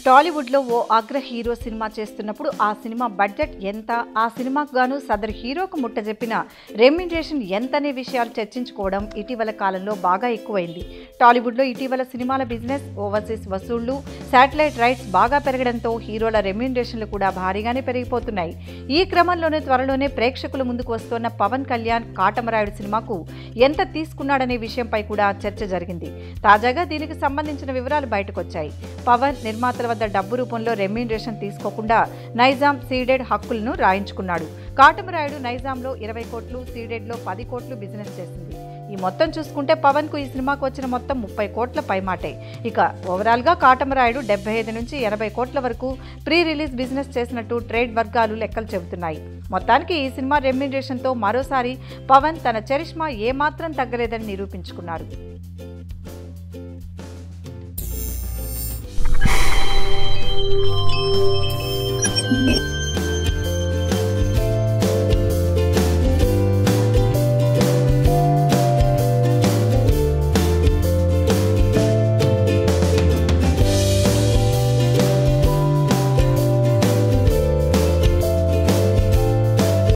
టాలీవుడ్లో ఓ అగ్ర hero cinema చేస్తున్నప్పుడు ఆ సినిమా బడ్జెట్ ఎంత ఆ సినిమాకు గాను సదరు హీరోకు ముట్టజెప్పిన రెమ్యునరేషన్ ఎంత అనే విషయాలు చర్చించుకోవడం ఇటీవల కాలంలో బాగా ఎక్కువైంది టాలీవుడ్లో ఇటీవల సినిమాల బిజినెస్ ఓవర్సీస్ వసూళ్లు శాటిలైట్ రైట్స్ బాగా పెరగడంతో హీరోల రెమ్యునరేషన్లు కూడా భారీగానే పెరిగిపోతున్నాయి ఈ క్రమంలోనే త్వరలోనే ప్రేక్షకుల ముందుకు వస్తున్న పవన్ కళ్యాణ్ కాటమరాయుడు సినిమాకు ఎంత తీసుకున్నాడనే విషయంపై కూడా చర్చ జరిగింది తాజాగా దీనికి సంబంధించిన వివరాలు బయటకొచ్చాయి పవన్ నిర్మాతల వద్ద డబ్బు రూపంలో రెమ్యూనరేషన్ తీసుకోకుండా నైజాం సీడెడ్ హక్కులను రాయించుకున్నాడు కాటమరాయుడు నైజాంలో ఇరవై కోట్లు సీడెడ్లో పది కోట్లు బిజినెస్ చేసింది ఈ మొత్తం చూసుకుంటే పవన్ కు ఈ సినిమాకు వచ్చిన మొత్తం ముప్పై కోట్ల పైమాటే ఇక ఓవరాల్ గా కాటమరాయుడు డెబ్బై ఐదు నుంచి ఎనభై కోట్ల వరకు ప్రీ రిలీజ్ బిజినెస్ చేసినట్టు ట్రేడ్ వర్గాలు లెక్కలు చెబుతున్నాయి మొత్తానికి ఈ సినిమా రెమ్యూనరేషన్ తో మరోసారి పవన్ తన చరిష్మా ఏమాత్రం తగ్గలేదని నిరూపించుకున్నారు